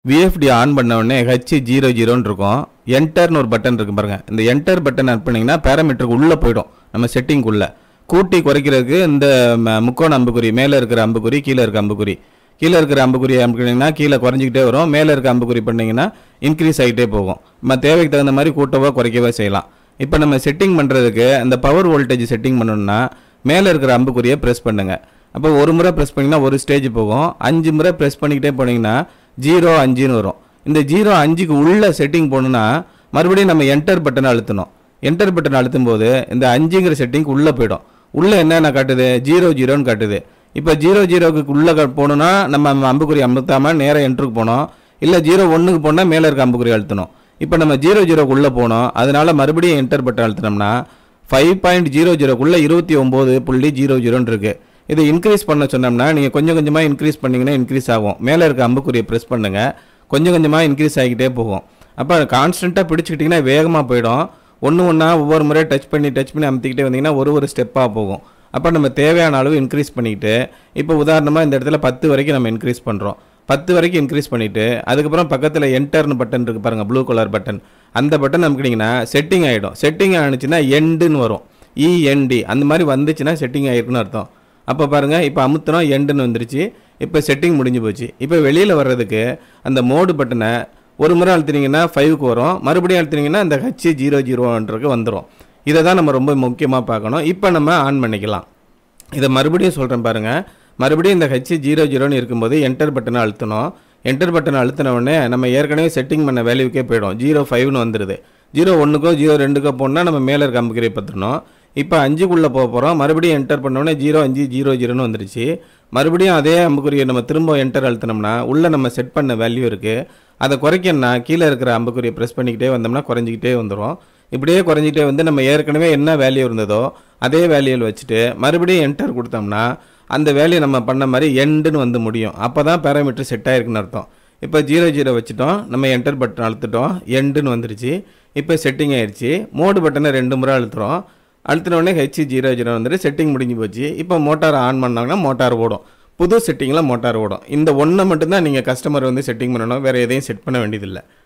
VFD on பண்ண உடனே H zero ஜீரோன்னு இருக்கும் என்டர்னு ஒரு பட்டன் இருக்கு பாருங்க இந்த என்டர் பட்டன் ஆன் பண்ணீங்கன்னா பேராமீட்டருக்கு உள்ளே போயிடும் நம்ம செட்டிங்குள்ளே கூட்டி குறைக்கிறதுக்கு இந்த ம- முக்கோண அம்புக்குறி மேலே இருக்கிற அம்புக்குறி கீழே இருக்க அம்புக்குறி கீழே இருக்கிற அம்புக்குறி அமுக்கினீங்கன்னா கீழே குறைஞ்சிக்கிட்டே வரும் மேலே இருக்க அம்புக்குறி பண்ணீங்கன்னா இன்க்ரீஸ் ஆகிட்டே போகும் நம்ம தேவைக்கு தகுந்த மாதிரி கூட்டவோ குறைக்கவோ செய்யலாம் இப்போ நம்ம செட்டிங் பண்ணுறதுக்கு அந்த பவர் வோல்டேஜ் செட்டிங் பண்ணணும்னா மேலே இருக்கிற அம்புக்குறியை ப்ரெஸ் பண்ணுங்க அப்போ ஒரு முறை ப்ரெஸ் பண்ணிங்கன்னா ஒரு ஸ்டேஜ் போகும் அஞ்சு முறை ப்ரெஸ் பண்ணிக்கிட்டே போனீங்கன்னா ஜீரோ அஞ்சுன்னு வரும் இந்த ஜீரோ அஞ்சுக்கு உள்ள செட்டிங் போகணுன்னா மறுபடியும் நம்ம என்டர் பட்டனை அழுத்தணும் என்டர் பட்டன் அழுத்தும் போது இந்த அஞ்சுங்கிற செட்டிங்க்கு உள்ளே போயிடும் உள்ளே என்னென்ன காட்டுது ஜீரோ ஜீரோன்னு காட்டுது இப்போ ஜீரோ ஜீரோக்கு உள்ளே போகணுன்னா நம்ம அம்புக்குறி அமுத்தாமல் நேராக என்ட்ருக்கு போனோம் இல்லை ஜீரோ ஒன்றுக்கு போனால் மேலே இருக்க அம்புக்குறி அழுத்தணும் இப்போ நம்ம ஜீரோ ஜீரோக்கு உள்ளே போனோம் அதனால மறுபடியும் என்டர் பட்டன் அழுத்தினோம்னா ஃபைவ் பாயிண்ட் ஜீரோ ஜீரோக்குள்ளே இருபத்தி ஒம்பது புள்ளி ஜீரோ ஜீரோன்னு இருக்கு இதை இன்க்ரீஸ் பண்ண சொன்னோம்னா நீங்கள் கொஞ்சம் கொஞ்சமாக இன்க்ரீஸ் பண்ணீங்கன்னா இன்க்ரீஸ் ஆகும் மேலே இருக்க அம்புக்குறியை ப்ரெஸ் பண்ணுங்க கொஞ்சம் கொஞ்சமாக இன்க்ரீஸ் ஆகிக்கிட்டே போகும் அப்போ கான்ஸ்டண்ட்டாக பிடிச்சிக்கிட்டிங்கன்னா வேகமாக போயிடும் ஒன்று ஒன்றா ஒவ்வொரு முறையும் டச் பண்ணி டச் பண்ணி அமுத்திக்கிட்டே வந்தீங்கன்னா ஒரு ஒரு ஸ்டெப்பாக போகும் அப்போ நம்ம தேவையான அளவு இன்க்ரீஸ் பண்ணிக்கிட்டு இப்போ உதாரணமாக இந்த இடத்துல பத்து வரைக்கும் நம்ம இன்க்ரீஸ் பண்ணுறோம் பத்து வரைக்கும் இன்க்ரீஸ் பண்ணிவிட்டு அதுக்கப்புறம் பக்கத்தில் என்டர்னு பட்டன் இருக்குது பாருங்கள் ப்ளூ கலர் பட்டன் அந்த பட்டன் அமுக்கிட்டிங்கன்னா செட்டிங் ஆகிடும் செட்டிங் ஆனிச்சுன்னா எண்டுன்னு வரும் இஎன்டி அந்த மாதிரி வந்துச்சுன்னா செட்டிங் ஆகிருக்குன்னு அர்த்தம் அப்போ பாருங்கள் இப்போ அமுத்தினோம் எண்டுன்னு வந்துருச்சு இப்போ செட்டிங் முடிஞ்சு போச்சு இப்போ வெளியில் வர்றதுக்கு அந்த மோடு பட்டனை ஒரு முறை அழுத்தினீங்கன்னா ஃபைவுக்கு வரும் மறுபடியும் அழுத்தினீங்கன்னா அந்த ஹச் ஜீரோ ஜீரோன்றக்கு வந்துடும் இதை தான் நம்ம ரொம்ப முக்கியமாக பார்க்கணும் இப்போ நம்ம ஆன் பண்ணிக்கலாம் இதை மறுபடியும் சொல்கிறேன் பாருங்கள் மறுபடியும் இந்த ஹெச் ஜீரோ ஜீரோன்னு இருக்கும்போது என்டர் பட்டனை அழுத்தணும் என்டர் பட்டனை அழுத்தின உடனே நம்ம ஏற்கனவே செட்டிங் பண்ண வேல்யூக்கே போயிடும் ஜீரோ ஃபைவ்னு வந்துடுது ஜீரோ ஒன்றுக்கோ ஜீரோ ரெண்டுக்கோ போனால் நம்ம மேலே இருக்க அம்புக்கிறை பத்துறணும் இப்போ அஞ்சுக்குள்ளே போக போகிறோம் மறுபடியும் என்டர் பண்ண உடனே ஜீரோ அஞ்சு ஜீரோ ஜீரோன்னு வந்துருச்சு மறுபடியும் அதே அம்புக்குறியை நம்ம திரும்ப என்டர் அழுத்தினோம்னா உள்ளே நம்ம செட் பண்ண வேல்யூ இருக்குது அதை குறைக்கணும்னா கீழே இருக்கிற அம்புக்குறியை ப்ரெஸ் பண்ணிக்கிட்டே வந்தோம்னா குறைஞ்சிக்கிட்டே வந்துடும் இப்படியே குறைஞ்சிக்கிட்டே வந்து நம்ம ஏற்கனவே என்ன வேல்யூ இருந்ததோ அதே வேல்யூவில் வச்சுட்டு மறுபடியும் என்டர் கொடுத்தோம்னா அந்த வேல்யூ நம்ம பண்ண மாதிரி எண்டுன்னு வந்து முடியும் அப்போ தான் பேராமீட்டர் செட் ஆயிருக்குன்னு அர்த்தம் இப்போ ஜீரோ ஜீரோ வச்சுட்டோம் நம்ம என்டர் பட்டன் அழுத்துட்டோம் எண்டுன்னு வந்துருச்சு இப்போ செட்டிங் ஆயிடுச்சு மோடு பட்டனை ரெண்டு முறை அழுத்துறோம் அழுத்தின உடனே ஹெச் ஜீரோ ஜீரோ வந்துட்டு செட்டிங் முடிஞ்சு போச்சு இப்போ மோட்டார் ஆன் பண்ணாங்கன்னா மோட்டார் ஓடும் புது செட்டிங்கில் மோட்டார் ஓடும் இந்த ஒன்றை மட்டும்தான் நீங்கள் கஸ்டமர் வந்து செட்டிங் பண்ணணும் வேறு எதையும் செட் பண்ண வேண்டியதில்லை